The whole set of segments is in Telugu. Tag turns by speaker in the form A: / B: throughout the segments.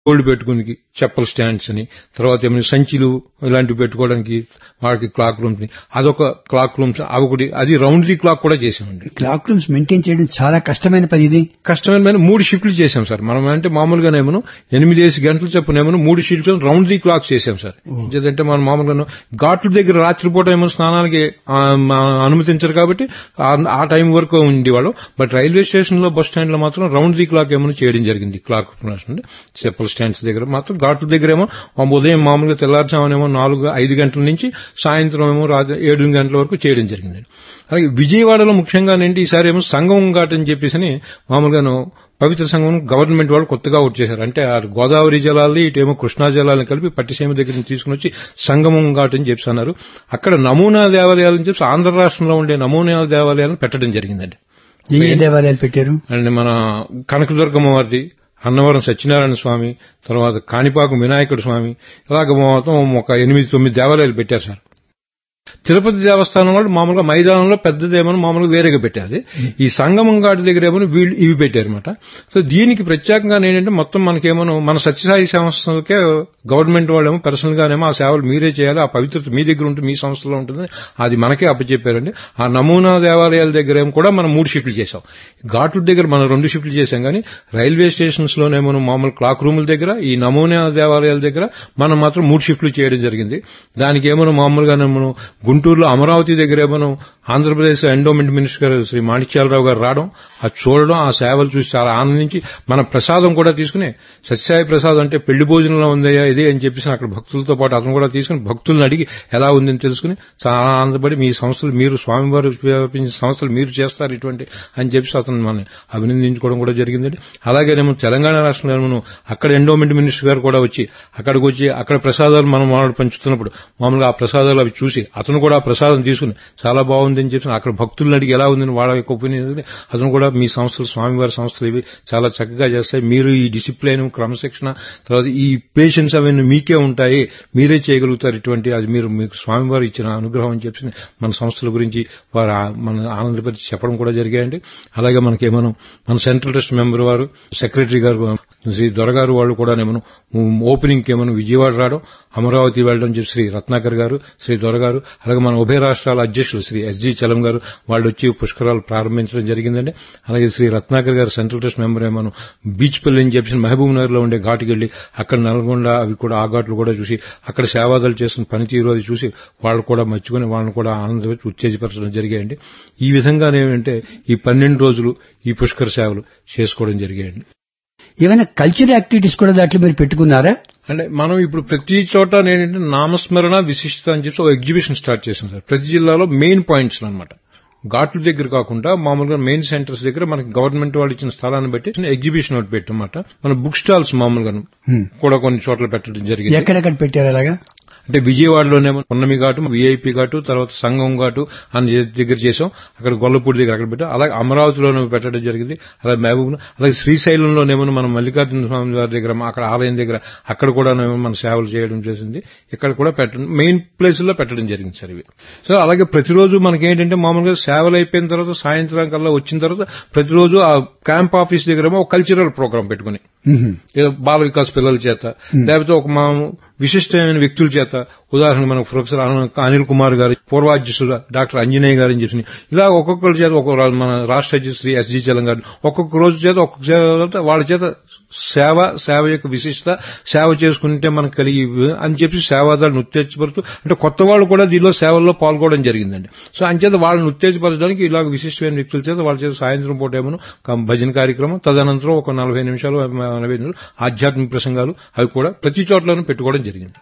A: గోల్డ్ పెట్టుకుని చెప్పల్ స్టాండ్స్ అని తర్వాత ఏమైనా సంచులు ఇలాంటివి పెట్టుకోవడానికి వాటికి క్లాక్ రూమ్స్ అదొక క్లాక్ రూమ్స్ అవి ఒకటి అది రౌండ్లీ క్లాక్ కూడా చేసామండి
B: క్లాక్ రూమ్స్ మెయింటైన్ చేయడం చాలా కష్టమైన పని ఇది
A: కష్టమైన మూడు షిఫ్ట్లు చేశాం సార్ మనం అంటే మామూలుగానేమో ఎనిమిది వేసి గంటలు చెప్పునేమో మూడు షిఫ్ట్లు రౌండ్లీ క్లాక్ చేశాం సార్ ఎందుకంటే మనం మామూలుగా ఘాట్ల దగ్గర రాత్రిపూట ఏమో స్నానానికి ఆ, మా- అనుమతించరు కాబట్టి ఆ- ఆ టైం వరకు ఉండేవాళ్ళం బట్ రైల్వే స్టేషన్ లో బస్ స్టాండ్ లో మాత్రం రౌండ్ ది క్లాక్ ఏమో చేయడం జరిగింది క్లాక్ చెప్పల్ స్టాండ్స్ దగ్గర మాత్రం ఘాట్ల దగ్గర ఏమో ఆ ఉదయం మామూలుగా తెల్లారుజామునేమో నాలుగు ఐదు గంటల నుంచి సాయంత్రం ఏమో రాత్రి ఏడు గంటల వరకు చేయడం జరిగింది అలాగే విజయవాడలో ముఖ్యంగా ఏంటి ఈసారి ఏమో సంగమం ఘాట్ అని చెప్పేసి అని మామూలుగాను పవిత్ర సంఘం గవర్నమెంట్ వాళ్ళు కొత్తగా వచ్చేసారు అంటే ఆ గోదావరి జలాల్ని ఇటేమో కృష్ణా జలాలను కలిపి పట్టిసీమ దగ్గర నుంచి తీసుకుని వచ్చి సంగమం ఘాట్ అని చెప్పి అన్నారు అక్కడ నమూనా దేవాలయాలని చెప్పి ఆంధ్ర రాష్ట్రంలో ఉండే నమూనా దేవాలయాలను పెట్టడం జరిగిందండి
B: ఏ ఏ దేవాలయాలు పెట్టారు
A: అండ్ మన కనకదుర్గమ్మ వారిది అన్నవరం సత్యనారాయణ స్వామి తర్వాత కాణిపాకు వినాయకుడు స్వామి ఇలాగ మొత్తం ఒక ఎనిమిది తొమ్మిది దేవాలయాలు పెట్టారు సార్ తిరుపతి దేవస్థానం వాళ్ళు మామూలుగా మైదానంలో పెద్దదేమో మామూలుగా వేరేగా పెట్టారు ఈ సంగమం ఘాటి దగ్గర ఏమో వీళ్ళు ఇవి పెట్టారన్నమాట సో దీనికి ప్రత్యేకంగా ఏంటంటే మొత్తం మనకేమో మన సత్యసాయి సంస్థలకే గవర్నమెంట్ వాళ్ళేమో పర్సనల్ గానేమో ఆ సేవలు మీరే చేయాలి ఆ పవిత్రత మీ దగ్గర ఉంటుంది మీ సంస్థలో ఉంటుంది అది మనకే అప్పచెప్పారండి ఆ నమూనా దేవాలయాల దగ్గర ఏమో కూడా మనం మూడు షిఫ్ట్లు చేసాం ఘాట్ల దగ్గర మనం రెండు షిఫ్ట్లు చేసాం కానీ రైల్వే స్టేషన్స్ లోనేమో మామూలు క్లాక్ రూముల దగ్గర ఈ నమూనా దేవాలయాల దగ్గర మనం మాత్రం మూడు షిఫ్ట్లు చేయడం జరిగింది దానికి ఏమో మామూలుగానే మనం గుంటూరులో అమరావతి దగ్గర ఏమో ఆంధ్రప్రదేశ్ ఎండోమెంట్ మినిస్టర్ గారు శ్రీ మాణిక్యాలరావు గారు రావడం అది చూడడం ఆ సేవలు చూసి చాలా ఆనందించి మన ప్రసాదం కూడా తీసుకుని సత్యసాయి ప్రసాదం అంటే పెళ్లి భోజనంలో ఉందయ్యా ఇదే అని చెప్పేసి అక్కడ భక్తులతో పాటు అతను కూడా తీసుకుని భక్తులను అడిగి ఎలా ఉందని తెలుసుకుని చాలా ఆనందపడి మీ సంస్థలు మీరు స్వామివారు వ్యాపించిన సంస్థలు మీరు చేస్తారు ఇటువంటి అని చెప్పేసి అతను మన అభినందించుకోవడం కూడా జరిగిందండి అలాగేనేమో తెలంగాణ రాష్ట్రంలో ఏమో అక్కడ ఎండోమెంట్ మినిస్టర్ గారు కూడా వచ్చి అక్కడికి వచ్చి అక్కడ ప్రసాదాలు మనం వాళ్ళు పంచుతున్నప్పుడు మామూలుగా ఆ ప్రసాదాలు అవి చూసి అతను కూడా ఆ ప్రసాదం తీసుకుని చాలా బాగుందని చెప్పి అక్కడ భక్తులను అడిగి ఎలా ఉందని వాళ్ళ యొక్క ఒపీనియన్ అతను కూడా మీ సంస్థలు స్వామివారి సంస్థలు ఇవి చాలా చక్కగా చేస్తాయి మీరు ఈ డిసిప్లైన్ క్రమశిక్షణ తర్వాత ఈ పేషెన్స్ అవన్నీ మీకే ఉంటాయి మీరే చేయగలుగుతారు ఇటువంటి అది మీరు మీకు స్వామివారు ఇచ్చిన అనుగ్రహం అని చెప్పి మన సంస్థల గురించి వారు ఆ- మన ఆనందపరిచి చెప్పడం కూడా జరిగాయండి అలాగే మనకి ఏమన్నా మన సెంట్రల్ ట్రస్ట్ మెంబర్ వారు సెక్రటరీ గారు శ్రీ దొరగారు వాళ్ళు కూడా ఏమన్నా ఓపెనింగ్ ఏమన్నా విజయవాడ రావడం అమరావతి వెళ్ళడం చెప్పి శ్రీ రత్నాకర్ గారు శ్రీ దొరగారు అలాగే మన ఉభయ రాష్ట్రాల అధ్యక్షులు శ్రీ ఎస్జి చలం గారు వాళ్ళు వచ్చి పుష్కరాలు ప్రారంభించడం జరిగిందండి అలాగే శ్రీ రత్నాకర్ గారు సెంట్రల్ ట్రస్ట్ మెంబర్ ఏమన్నా బీచ్ పల్లి అని చెప్పి మహబూబ్ నగర్ లో ఉండే ఘాటుకి వెళ్లి అక్కడ నల్గొండ అవి కూడా ఆ ఘాట్లు కూడా చూసి అక్కడ సేవాదాలు చేస్తున్న పనితీరు అది చూసి వాళ్ళు కూడా మర్చుకుని వాళ్ళని కూడా ఆనంద ఉత్తేజపరచడం జరిగాయండి ఈ విధంగా ఏంటంటే ఈ పన్నెండు రోజులు ఈ పుష్కర సేవలు చేసుకోవడం జరిగాయండి
B: ఏమైనా కల్చరల్ యాక్టివిటీస్ కూడా దాంట్లో మీరు పెట్టుకున్నారా
A: అంటే మనం ఇప్పుడు ప్రతి చోట ఏంటంటే నామస్మరణ విశిష్టత అని చెప్పి ఒక ఎగ్జిబిషన్ స్టార్ట్ చేసాం సార్ ప్రతి జిల్లాలో మెయిన్ పాయింట్స్ అన్నమాట ఘాట్ల దగ్గర కాకుండా మామూలుగా మెయిన్ సెంటర్స్ దగ్గర మనకి గవర్నమెంట్ వాళ్ళు ఇచ్చిన స్థలాన్ని బట్టి ఎగ్జిబిషన్ ఒకటి పెట్టమాట మన బుక్ స్టాల్స్ మామూలుగా కూడా కొన్ని చోట్ల పెట్టడం జరిగింది
B: ఎక్కడెక్కడ పెట్టారు అలాగా
A: అంటే విజయవాడలోనేమో పున్నమి ఘాటు విఐపి ఘాటు తర్వాత సంగం ఘాటు అని దగ్గర చేసాం అక్కడ గొల్లపూడి దగ్గర అక్కడ పెట్టాం అలాగే అమరావతిలోనే పెట్టడం జరిగింది అలాగే మహబూబ్ అలాగే శ్రీశైలంలోనేమో మనం మల్లికార్జున స్వామి వారి దగ్గర అక్కడ ఆలయం దగ్గర అక్కడ కూడా మన సేవలు చేయడం చేసింది ఇక్కడ కూడా పెట్టడం మెయిన్ ప్లేస్ లో పెట్టడం జరిగింది సార్ ఇవి సో అలాగే ప్రతిరోజు మనకి ఏంటంటే మామూలుగా సేవలు అయిపోయిన తర్వాత సాయంత్రం కల్లా వచ్చిన తర్వాత ప్రతిరోజు ఆ క్యాంప్ ఆఫీస్ దగ్గర ఒక కల్చరల్ ప్రోగ్రామ్ పెట్టుకుని ఏదో బాల వికాస్ పిల్లల చేత లేకపోతే ఒక మా విశిష్టమైన వ్యక్తుల చేత ఉదాహరణ మనకు ప్రొఫెసర్ అన- అనిల్ కుమార్ గారు పూర్వాధ్యక్షుడు డాక్టర్ అంజనేయ గారు అని చెప్పి ఇలా ఒక్కొక్కరి చేత ఒక్కొక్క రా- మన రాష్ట్ర అధ్యక్షుడు శ్రీ ఎస్జి చలం గారు ఒక్కొక్క రోజు చేత ఒక్కొక్క చేత వాళ్ళ చేత సేవ సేవ యొక్క విశిష్టత సేవ చేసుకుంటే మనకు కలిగి అని చెప్పి సేవాదాలను ఉత్తేజపరుస్తూ అంటే కొత్త వాళ్ళు కూడా దీనిలో సేవల్లో పాల్గొనడం జరిగిందండి సో అంచేత వాళ్ళని ఉత్తేజపరచడానికి ఇలాగ విశిష్టమైన వ్యక్తుల చేత వాళ్ళ చేత సాయంత్రం పూట ఏమో కం- భజన కార్యక్రమం తదనంతరం ఒక నలభై నిమిషాలు నలభై నిమిషాలు ఆధ్యాత్మిక ప్రసంగాలు అవి కూడా ప్రతి చోట్లోనూ పెట్టుకోవడం జరిగింది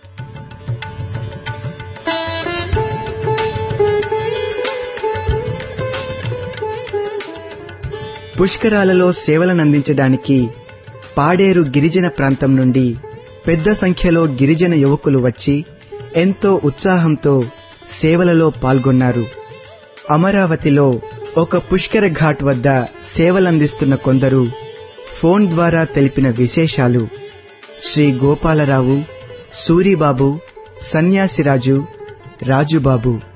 C: పుష్కరాలలో సేవలనందించడానికి పాడేరు గిరిజన ప్రాంతం నుండి పెద్ద సంఖ్యలో గిరిజన యువకులు వచ్చి ఎంతో ఉత్సాహంతో సేవలలో పాల్గొన్నారు అమరావతిలో ఒక పుష్కర ఘాట్ వద్ద సేవలందిస్తున్న కొందరు ఫోన్ ద్వారా తెలిపిన విశేషాలు శ్రీ గోపాలరావు సూరిబాబు సన్యాసిరాజు రాజుబాబు